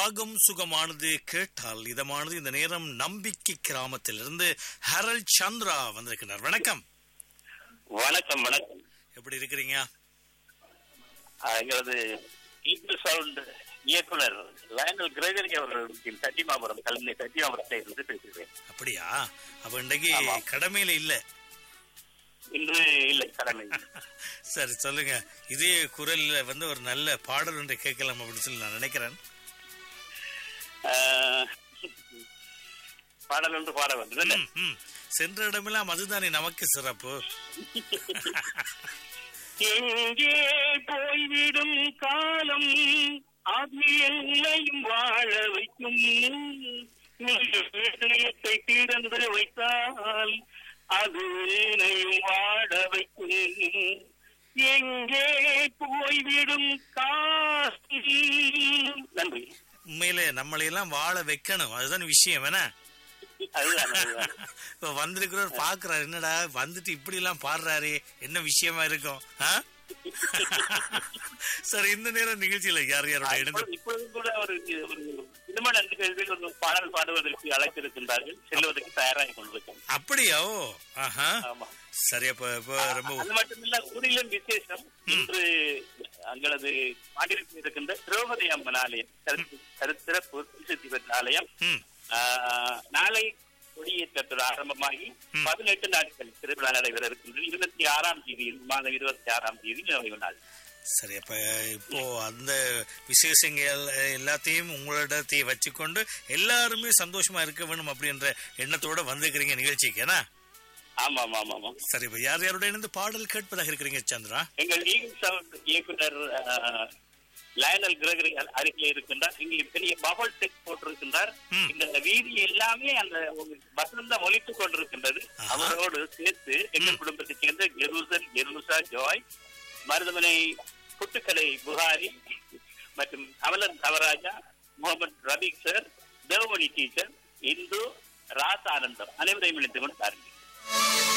ராகம் சுகமானது கேட்டால் இதமானது இந்த நேரம் நம்பிக்கை கிராமத்திலிருந்து ஹரல் சந்திரா வந்திருக்கிறார் வணக்கம் வணக்கம் வணக்கம் எப்படி இருக்கிறீங்க ஆஹ் எங்களது ஈக்குவல் சவுண்ட் இயக்குனர் லயனல் கிரகரி அவர்களுக்கு சத்தியமாபுரம் கல்வி சத்தியமாபுரத்தை இருந்து பேசுகிறேன் அப்படியா அப்ப இன்றைக்கு ஆமா. கடமையில இல்ல இன்று இல்லை கடமை சரி சொல்லுங்க இதே குரல்ல வந்து ஒரு நல்ல பாடல் ஒன்றை கேட்கலாம் அப்படின்னு சொல்லி நான் நினைக்கிறேன் ஆஹ் பாடல் ஒன்று பாட வந்தது ம், ம். சென்ற இடமெல்லாம் அதுதானே நமக்கு சிறப்பு எங்கே போய்விடும் காலம் அது என்னையும் வாழ வைக்கும் நீ இதயத்தை திறந்து வைத்தால் அது என்னையும் வாழ வைக்கும் எங்கே போய்விடும் காலம் நன்றி உண்மையிலே நம்மளையெல்லாம் வாழ வைக்கணும் அதுதான் விஷயம் என்ன அதுதான் அதுதான் இப்ப வந்திருக்கிறவர் பாக்குறாரு என்னடா வந்துட்டு இப்படி எல்லாம் பாடுறாரு என்ன விஷயமா இருக்கும் ஆ? சரி இந்த நேரம் நிகழ்ச்சியில யார் யாரோட இணைந்து இப்பொழுது இப்பொழுது கூட ஒரு ஒரு சினிமா நடிகர்கள் ஒரு பாடல் பாடுவதற்கு அழைத்திருக்கின்றார்கள் செல்வதற்கு தயாராகி கொண்டிருக்கோம் அப்படியா ஓ ஆஹா ஆமா சரி அப்ப இப்ப ரொம்ப அது மட்டுமில்ல ஊரிலும் விசேஷம் இன்று அங்களது மாநிலத்தில் இருக்கின்ற திரௌபதி அம்மன் ஆலயம் கருத்து- கருத்திர பிரசித்தி பெற்ற ஆலயம் ம் ஆஹ், நாளை கொடியேற்றத்தில் ஆரம்பமாகி பதினெட்டு நாட்கள் திருவிழா நடைபெற இருக்கின்றது இருபத்தி ஆறாம் தேதி இந்த மாதம் இருபத்தி ஆறாம் தேதி நிறைவு நாள் சரி அப்ப இப்போ அந்த விசேஷங்கள் எல்லாத்தையும் உங்களிடத்தையும் வச்சுக்கொண்டு எல்லாருமே சந்தோஷமா இருக்க வேணும் அப்படின்ற எண்ணத்தோட வந்திருக்கிறீங்க நிகழ்ச்சிக்கு ஏன்னா ஆமா ஆமா ஆமா ஆமா சரி இப்ப யார் யாரோட இணைந்து பாடல் கேட்பதாக இருக்கிறீங்க சந்திரா எங்கள் ஈகிள் சவுண்ட் இயக்குனர் ஆஹ், லயனல் கிரகரி அ- அருகில் இருக்கின்றார் இங்கே பெரிய பபல் டெக் போட்டிருக்கின்றார் ம். இந்த வீதி எல்லாமே அந்த ஒரு வசந்தம் ஒலித்துக் கொண்டிருக்கின்றது ஆஹா. அவரோடு சேர்த்து எங்கள் குடும்பத்தைச் சேர்ந்த ஜெருசல் ஜெருசா ஜாய் மருதமனை புட்டுக்கடை புகாரி மற்றும் கமலன் தவராஜா முகமது ரபீக் சார் தேவமணி டீச்சர் இந்து ராசானந்தம் அனைவரையும் இணைத்துக் கொண்டு பாருங்கள்